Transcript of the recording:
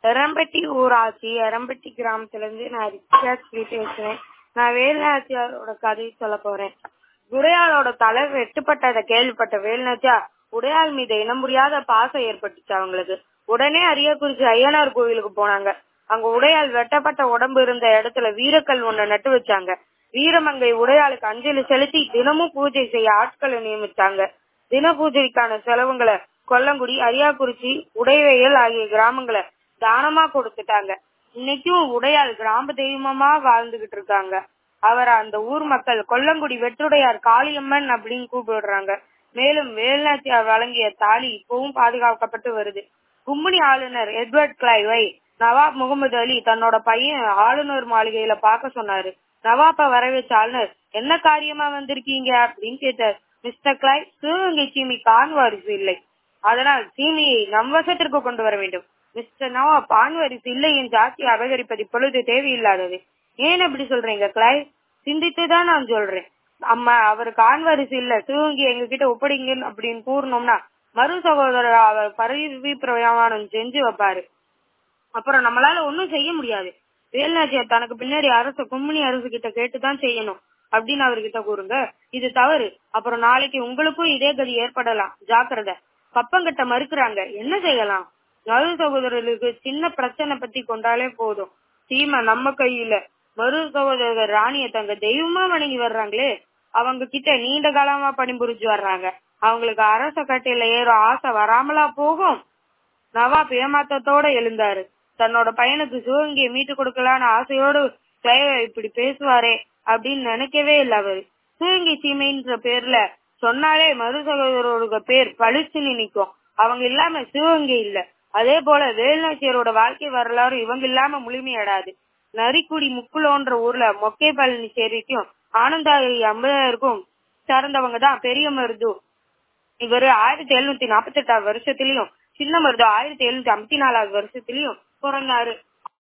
எரம்பட்டி ஊராட்சி எரம்பட்டி கிராமத்துல இருந்து நான் ரிச்சாஸ்ரீ பேசுறேன் நான் வேலுநாச்சியாரோட கதையை சொல்ல போறேன் உடையாளோட தலை வெட்டுப்பட்டதை கேள்விப்பட்ட வேலுநாச்சியார் உடையாள் மீது இனம் முடியாத பாசம் ஏற்பட்டுச்சு அவங்களுக்கு உடனே அரியக்குறிச்சி ஐயனார் கோவிலுக்கு போனாங்க அங்க உடையாள் வெட்டப்பட்ட உடம்பு இருந்த இடத்துல வீரக்கல் ஒண்ண நட்டு வச்சாங்க வீரமங்கை உடையாளுக்கு அஞ்சலி செலுத்தி தினமும் பூஜை செய்ய ஆட்களை நியமிச்சாங்க தின பூஜைக்கான செலவுங்களை கொல்லங்குடி அரியாக்குறிச்சி உடைவையல் ஆகிய கிராமங்களை தானமா கொடுத்துட்டாங்க இன்னைக்கும் உடையாள் கிராம தெய்வமா வாழ்ந்துகிட்டு இருக்காங்க அவரை அந்த ஊர் மக்கள் கொல்லங்குடி வெற்றுடையார் காளியம்மன் அப்படின்னு கூப்பிடுறாங்க மேலும் வேலுநாச்சியார் வழங்கிய தாலி இப்பவும் பாதுகாக்கப்பட்டு வருது கும்பனி ஆளுநர் எட்வர்ட் கிளைவை நவாப் முகமது அலி தன்னோட பையன் ஆளுநர் மாளிகையில பார்க்க சொன்னாரு நவாப்ப வரவேற்ற ஆளுநர் என்ன காரியமா வந்திருக்கீங்க அப்படின்னு கேட்டார் மிஸ்டர் கிளைவ் சிவகங்கை சீமி கான் வாரிசு இல்லை அதனால் சீமியை நம் வசத்திற்கு கொண்டு வர வேண்டும் மிஸ்டர் நவாப் ஆண் வாரிசு இல்லை என் ஜாதியை அபகரிப்பது இப்பொழுது தேவையில்லாதது ஏன் அப்படி சொல்றீங்க கிளைவ் சிந்தித்துதான் நான் சொல்றேன் அம்மா அவருக்கு ஆண் வாரிசு இல்ல சிவகங்கி எங்க கிட்ட ஒப்படைங்க அப்படின்னு கூறணும்னா மறு சகோதரர் அவர் பதவி பிரயாணம் செஞ்சு வைப்பாரு அப்புறம் நம்மளால ஒண்ணும் செய்ய முடியாது வேலுநாச்சியார் தனக்கு பின்னாடி அரசு கும்மினி அரசு கிட்ட கேட்டுதான் செய்யணும் அப்படின்னு அவர்கிட்ட கூறுங்க இது தவறு அப்புறம் நாளைக்கு உங்களுக்கும் இதே கதி ஏற்படலாம் ஜாக்கிரதை கப்பங்கிட்ட மறுக்கிறாங்க என்ன செய்யலாம் மறு சகோதரர்களுக்கு சின்ன பிரச்சனை பத்தி கொண்டாலே போதும் சீமை நம்ம கையில மறு சகோதரர் ராணிய தங்க தெய்வமா வணங்கி வர்றாங்களே அவங்க கிட்ட நீண்ட காலமா பணிபுரிஞ்சு வர்றாங்க அவங்களுக்கு அரச கட்டையில ஏறும் ஆசை வராமலா போகும் நவாப் ஏமாத்தத்தோட எழுந்தாரு தன்னோட பையனுக்கு சிவகங்கியை மீட்டு கொடுக்கலான்னு ஆசையோடு கிளைவ இப்படி பேசுவாரே அப்படின்னு நினைக்கவே இல்ல அவரு சிவகங்கை சீமைன்ற பேர்ல சொன்னாலே மறு சகோதரோட பேர் பளிச்சுன்னு நிக்கும் அவங்க இல்லாம சிவகங்கை இல்ல அதே போல வேலுநாச்சியரோட வாழ்க்கை வரலாறு இவங்க இல்லாம முழுமையடாது நரிக்குடி முக்குலோன்ற ஊர்ல மொக்கை பழனி சேரிக்கும் ஆனந்தாரி அம்பதாருக்கும் சார்ந்தவங்க தான் பெரிய மருது இவரு ஆயிரத்தி எழுநூத்தி நாற்பத்தி எட்டாவது வருஷத்துலயும் சின்ன மருது ஆயிரத்தி எழுநூத்தி ஐம்பத்தி நாலாவது வருஷத்துலயும் பிறந்தாரு